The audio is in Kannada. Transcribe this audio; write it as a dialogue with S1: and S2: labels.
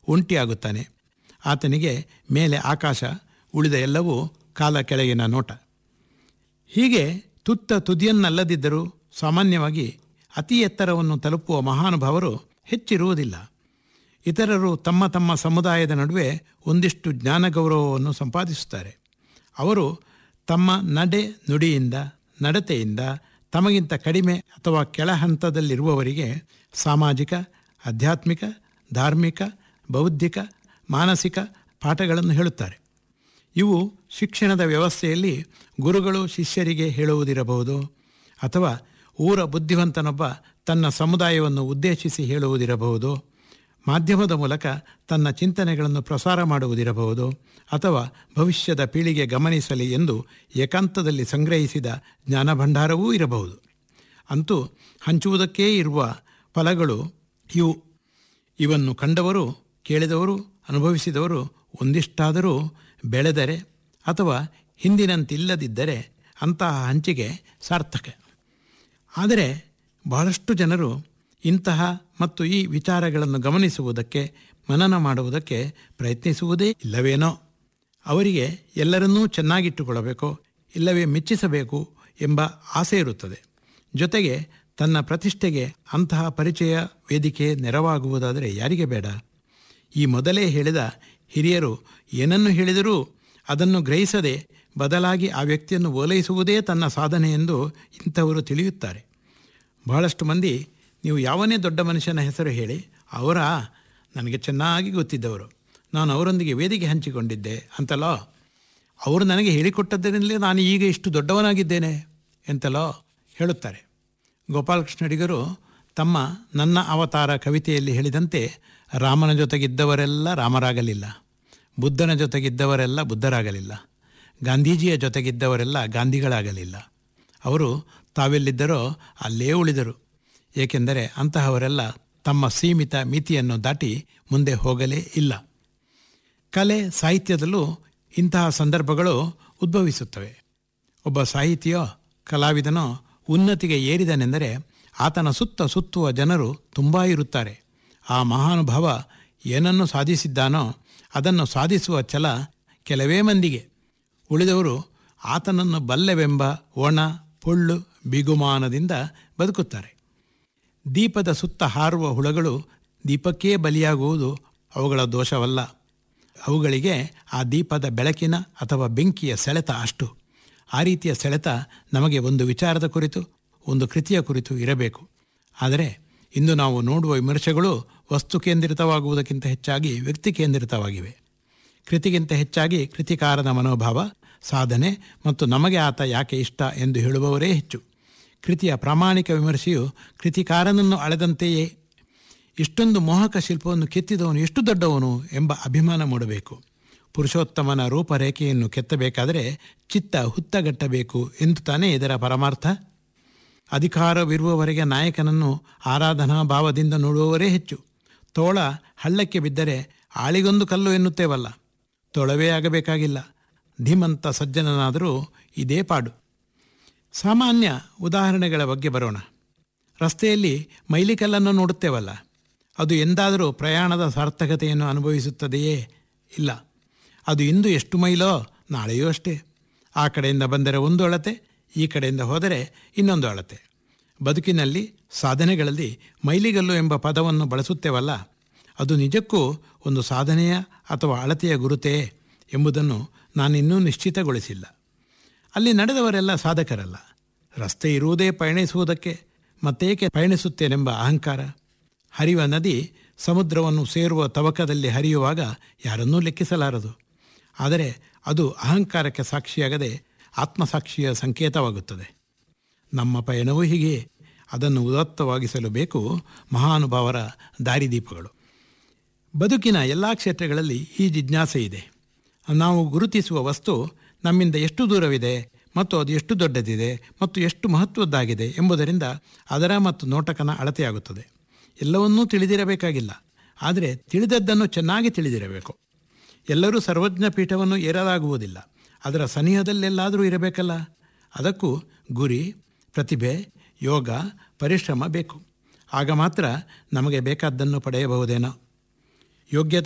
S1: ಒಂಟಿಯಾಗುತ್ತಾನೆ ಆತನಿಗೆ ಮೇಲೆ ಆಕಾಶ ಉಳಿದ ಎಲ್ಲವೂ ಕಾಲ ಕೆಳಗಿನ ನೋಟ ಹೀಗೆ ತುತ್ತ ತುದಿಯನ್ನಲ್ಲದಿದ್ದರೂ ಸಾಮಾನ್ಯವಾಗಿ ಅತಿ ಎತ್ತರವನ್ನು ತಲುಪುವ ಮಹಾನುಭಾವರು ಹೆಚ್ಚಿರುವುದಿಲ್ಲ ಇತರರು ತಮ್ಮ ತಮ್ಮ ಸಮುದಾಯದ ನಡುವೆ ಒಂದಿಷ್ಟು ಜ್ಞಾನ ಗೌರವವನ್ನು ಸಂಪಾದಿಸುತ್ತಾರೆ ಅವರು ತಮ್ಮ ನಡೆ ನುಡಿಯಿಂದ ನಡತೆಯಿಂದ ತಮಗಿಂತ ಕಡಿಮೆ ಅಥವಾ ಕೆಳ ಹಂತದಲ್ಲಿರುವವರಿಗೆ ಸಾಮಾಜಿಕ ಆಧ್ಯಾತ್ಮಿಕ ಧಾರ್ಮಿಕ ಬೌದ್ಧಿಕ ಮಾನಸಿಕ ಪಾಠಗಳನ್ನು ಹೇಳುತ್ತಾರೆ ಇವು ಶಿಕ್ಷಣದ ವ್ಯವಸ್ಥೆಯಲ್ಲಿ ಗುರುಗಳು ಶಿಷ್ಯರಿಗೆ ಹೇಳುವುದಿರಬಹುದು ಅಥವಾ ಊರ ಬುದ್ಧಿವಂತನೊಬ್ಬ ತನ್ನ ಸಮುದಾಯವನ್ನು ಉದ್ದೇಶಿಸಿ ಹೇಳುವುದಿರಬಹುದು ಮಾಧ್ಯಮದ ಮೂಲಕ ತನ್ನ ಚಿಂತನೆಗಳನ್ನು ಪ್ರಸಾರ ಮಾಡುವುದಿರಬಹುದು ಅಥವಾ ಭವಿಷ್ಯದ ಪೀಳಿಗೆ ಗಮನಿಸಲಿ ಎಂದು ಏಕಾಂತದಲ್ಲಿ ಸಂಗ್ರಹಿಸಿದ ಜ್ಞಾನಭಂಡಾರವೂ ಇರಬಹುದು ಅಂತೂ ಹಂಚುವುದಕ್ಕೇ ಇರುವ ಫಲಗಳು ಇವು ಇವನ್ನು ಕಂಡವರು ಕೇಳಿದವರು ಅನುಭವಿಸಿದವರು ಒಂದಿಷ್ಟಾದರೂ ಬೆಳೆದರೆ ಅಥವಾ ಹಿಂದಿನಂತಿಲ್ಲದಿದ್ದರೆ ಅಂತಹ ಹಂಚಿಕೆ ಸಾರ್ಥಕ ಆದರೆ ಬಹಳಷ್ಟು ಜನರು ಇಂತಹ ಮತ್ತು ಈ ವಿಚಾರಗಳನ್ನು ಗಮನಿಸುವುದಕ್ಕೆ ಮನನ ಮಾಡುವುದಕ್ಕೆ ಪ್ರಯತ್ನಿಸುವುದೇ ಇಲ್ಲವೇನೋ ಅವರಿಗೆ ಎಲ್ಲರನ್ನೂ ಚೆನ್ನಾಗಿಟ್ಟುಕೊಳ್ಳಬೇಕು ಇಲ್ಲವೇ ಮೆಚ್ಚಿಸಬೇಕು ಎಂಬ ಆಸೆ ಇರುತ್ತದೆ ಜೊತೆಗೆ ತನ್ನ ಪ್ರತಿಷ್ಠೆಗೆ ಅಂತಹ ಪರಿಚಯ ವೇದಿಕೆ ನೆರವಾಗುವುದಾದರೆ ಯಾರಿಗೆ ಬೇಡ ಈ ಮೊದಲೇ ಹೇಳಿದ ಹಿರಿಯರು ಏನನ್ನು ಹೇಳಿದರೂ ಅದನ್ನು ಗ್ರಹಿಸದೆ ಬದಲಾಗಿ ಆ ವ್ಯಕ್ತಿಯನ್ನು ಓಲೈಸುವುದೇ ತನ್ನ ಸಾಧನೆ ಎಂದು ಇಂಥವರು ತಿಳಿಯುತ್ತಾರೆ ಬಹಳಷ್ಟು ಮಂದಿ ನೀವು ಯಾವನೇ ದೊಡ್ಡ ಮನುಷ್ಯನ ಹೆಸರು ಹೇಳಿ ಅವರ ನನಗೆ ಚೆನ್ನಾಗಿ ಗೊತ್ತಿದ್ದವರು ನಾನು ಅವರೊಂದಿಗೆ ವೇದಿಕೆ ಹಂಚಿಕೊಂಡಿದ್ದೆ ಅಂತಲೋ ಅವರು ನನಗೆ ಹೇಳಿಕೊಟ್ಟದ್ದರಿಂದಲೇ ನಾನು ಈಗ ಇಷ್ಟು ದೊಡ್ಡವನಾಗಿದ್ದೇನೆ ಎಂತಲೋ ಹೇಳುತ್ತಾರೆ ಗೋಪಾಲಕೃಷ್ಣಡಿಗರು ತಮ್ಮ ನನ್ನ ಅವತಾರ ಕವಿತೆಯಲ್ಲಿ ಹೇಳಿದಂತೆ ರಾಮನ ಜೊತೆಗಿದ್ದವರೆಲ್ಲ ರಾಮರಾಗಲಿಲ್ಲ ಬುದ್ಧನ ಜೊತೆಗಿದ್ದವರೆಲ್ಲ ಬುದ್ಧರಾಗಲಿಲ್ಲ ಗಾಂಧೀಜಿಯ ಜೊತೆಗಿದ್ದವರೆಲ್ಲ ಗಾಂಧಿಗಳಾಗಲಿಲ್ಲ ಅವರು ತಾವೆಲ್ಲಿದ್ದರೋ ಅಲ್ಲೇ ಉಳಿದರು ಏಕೆಂದರೆ ಅಂತಹವರೆಲ್ಲ ತಮ್ಮ ಸೀಮಿತ ಮಿತಿಯನ್ನು ದಾಟಿ ಮುಂದೆ ಹೋಗಲೇ ಇಲ್ಲ ಕಲೆ ಸಾಹಿತ್ಯದಲ್ಲೂ ಇಂತಹ ಸಂದರ್ಭಗಳು ಉದ್ಭವಿಸುತ್ತವೆ ಒಬ್ಬ ಸಾಹಿತಿಯೋ ಕಲಾವಿದನೋ ಉನ್ನತಿಗೆ ಏರಿದನೆಂದರೆ ಆತನ ಸುತ್ತ ಸುತ್ತುವ ಜನರು ತುಂಬ ಇರುತ್ತಾರೆ ಆ ಮಹಾನುಭಾವ ಏನನ್ನು ಸಾಧಿಸಿದ್ದಾನೋ ಅದನ್ನು ಸಾಧಿಸುವ ಛಲ ಕೆಲವೇ ಮಂದಿಗೆ ಉಳಿದವರು ಆತನನ್ನು ಬಲ್ಲೆವೆಂಬ ಒಣ ಪೊಳ್ಳು ಬಿಗುಮಾನದಿಂದ ಬದುಕುತ್ತಾರೆ ದೀಪದ ಸುತ್ತ ಹಾರುವ ಹುಳಗಳು ದೀಪಕ್ಕೇ ಬಲಿಯಾಗುವುದು ಅವುಗಳ ದೋಷವಲ್ಲ ಅವುಗಳಿಗೆ ಆ ದೀಪದ ಬೆಳಕಿನ ಅಥವಾ ಬೆಂಕಿಯ ಸೆಳೆತ ಅಷ್ಟು ಆ ರೀತಿಯ ಸೆಳೆತ ನಮಗೆ ಒಂದು ವಿಚಾರದ ಕುರಿತು ಒಂದು ಕೃತಿಯ ಕುರಿತು ಇರಬೇಕು ಆದರೆ ಇಂದು ನಾವು ನೋಡುವ ವಿಮರ್ಶೆಗಳು ವಸ್ತು ಕೇಂದ್ರಿತವಾಗುವುದಕ್ಕಿಂತ ಹೆಚ್ಚಾಗಿ ವ್ಯಕ್ತಿ ಕೇಂದ್ರಿತವಾಗಿವೆ ಕೃತಿಗಿಂತ ಹೆಚ್ಚಾಗಿ ಕೃತಿಕಾರನ ಮನೋಭಾವ ಸಾಧನೆ ಮತ್ತು ನಮಗೆ ಆತ ಯಾಕೆ ಇಷ್ಟ ಎಂದು ಹೇಳುವವರೇ ಹೆಚ್ಚು ಕೃತಿಯ ಪ್ರಾಮಾಣಿಕ ವಿಮರ್ಶೆಯು ಕೃತಿಕಾರನನ್ನು ಅಳೆದಂತೆಯೇ ಇಷ್ಟೊಂದು ಮೋಹಕ ಶಿಲ್ಪವನ್ನು ಕೆತ್ತಿದವನು ಎಷ್ಟು ದೊಡ್ಡವನು ಎಂಬ ಅಭಿಮಾನ ಮೂಡಬೇಕು ಪುರುಷೋತ್ತಮನ ರೂಪರೇಖೆಯನ್ನು ಕೆತ್ತಬೇಕಾದರೆ ಚಿತ್ತ ಹುತ್ತಗಟ್ಟಬೇಕು ಎಂದು ತಾನೇ ಇದರ ಪರಮಾರ್ಥ ಅಧಿಕಾರವಿರುವವರೆಗೆ ನಾಯಕನನ್ನು ಆರಾಧನಾ ಭಾವದಿಂದ ನೋಡುವವರೇ ಹೆಚ್ಚು ತೋಳ ಹಳ್ಳಕ್ಕೆ ಬಿದ್ದರೆ ಆಳಿಗೊಂದು ಕಲ್ಲು ಎನ್ನುತ್ತೇವಲ್ಲ ತೊಳವೇ ಆಗಬೇಕಾಗಿಲ್ಲ ಧೀಮಂತ ಸಜ್ಜನನಾದರೂ ಇದೇ ಪಾಡು ಸಾಮಾನ್ಯ ಉದಾಹರಣೆಗಳ ಬಗ್ಗೆ ಬರೋಣ ರಸ್ತೆಯಲ್ಲಿ ಮೈಲಿಕಲ್ಲನ್ನು ನೋಡುತ್ತೇವಲ್ಲ ಅದು ಎಂದಾದರೂ ಪ್ರಯಾಣದ ಸಾರ್ಥಕತೆಯನ್ನು ಅನುಭವಿಸುತ್ತದೆಯೇ ಇಲ್ಲ ಅದು ಇಂದು ಎಷ್ಟು ಮೈಲೋ ನಾಳೆಯೂ ಅಷ್ಟೇ ಆ ಕಡೆಯಿಂದ ಬಂದರೆ ಒಂದು ಅಳತೆ ಈ ಕಡೆಯಿಂದ ಹೋದರೆ ಇನ್ನೊಂದು ಅಳತೆ ಬದುಕಿನಲ್ಲಿ ಸಾಧನೆಗಳಲ್ಲಿ ಮೈಲಿಗಲ್ಲು ಎಂಬ ಪದವನ್ನು ಬಳಸುತ್ತೇವಲ್ಲ ಅದು ನಿಜಕ್ಕೂ ಒಂದು ಸಾಧನೆಯ ಅಥವಾ ಅಳತೆಯ ಗುರುತೇ ಎಂಬುದನ್ನು ನಾನಿನ್ನೂ ನಿಶ್ಚಿತಗೊಳಿಸಿಲ್ಲ ಅಲ್ಲಿ ನಡೆದವರೆಲ್ಲ ಸಾಧಕರಲ್ಲ ರಸ್ತೆ ಇರುವುದೇ ಪಯಣಿಸುವುದಕ್ಕೆ ಮತ್ತೇಕೆ ಪಯಣಿಸುತ್ತೇನೆಂಬ ಅಹಂಕಾರ ಹರಿಯುವ ನದಿ ಸಮುದ್ರವನ್ನು ಸೇರುವ ತವಕದಲ್ಲಿ ಹರಿಯುವಾಗ ಯಾರನ್ನೂ ಲೆಕ್ಕಿಸಲಾರದು ಆದರೆ ಅದು ಅಹಂಕಾರಕ್ಕೆ ಸಾಕ್ಷಿಯಾಗದೆ ಆತ್ಮಸಾಕ್ಷಿಯ ಸಂಕೇತವಾಗುತ್ತದೆ ನಮ್ಮ ಪಯಣವೂ ಹೀಗೆ ಅದನ್ನು ಉದಾತ್ತವಾಗಿಸಲು ಬೇಕು ಮಹಾನುಭಾವರ ದಾರಿದೀಪಗಳು ಬದುಕಿನ ಎಲ್ಲ ಕ್ಷೇತ್ರಗಳಲ್ಲಿ ಈ ಜಿಜ್ಞಾಸೆ ಇದೆ ನಾವು ಗುರುತಿಸುವ ವಸ್ತು ನಮ್ಮಿಂದ ಎಷ್ಟು ದೂರವಿದೆ ಮತ್ತು ಅದು ಎಷ್ಟು ದೊಡ್ಡದಿದೆ ಮತ್ತು ಎಷ್ಟು ಮಹತ್ವದ್ದಾಗಿದೆ ಎಂಬುದರಿಂದ ಅದರ ಮತ್ತು ನೋಟಕನ ಅಳತೆಯಾಗುತ್ತದೆ ಎಲ್ಲವನ್ನೂ ತಿಳಿದಿರಬೇಕಾಗಿಲ್ಲ ಆದರೆ ತಿಳಿದದ್ದನ್ನು ಚೆನ್ನಾಗಿ ತಿಳಿದಿರಬೇಕು ಎಲ್ಲರೂ ಸರ್ವಜ್ಞ ಪೀಠವನ್ನು ಏರಲಾಗುವುದಿಲ್ಲ ಅದರ ಸನಿಹದಲ್ಲೆಲ್ಲಾದರೂ ಇರಬೇಕಲ್ಲ ಅದಕ್ಕೂ ಗುರಿ ಪ್ರತಿಭೆ ಯೋಗ ಪರಿಶ್ರಮ ಬೇಕು ಆಗ ಮಾತ್ರ ನಮಗೆ ಬೇಕಾದ್ದನ್ನು ಪಡೆಯಬಹುದೇನೋ ಯೋಗ್ಯತೆ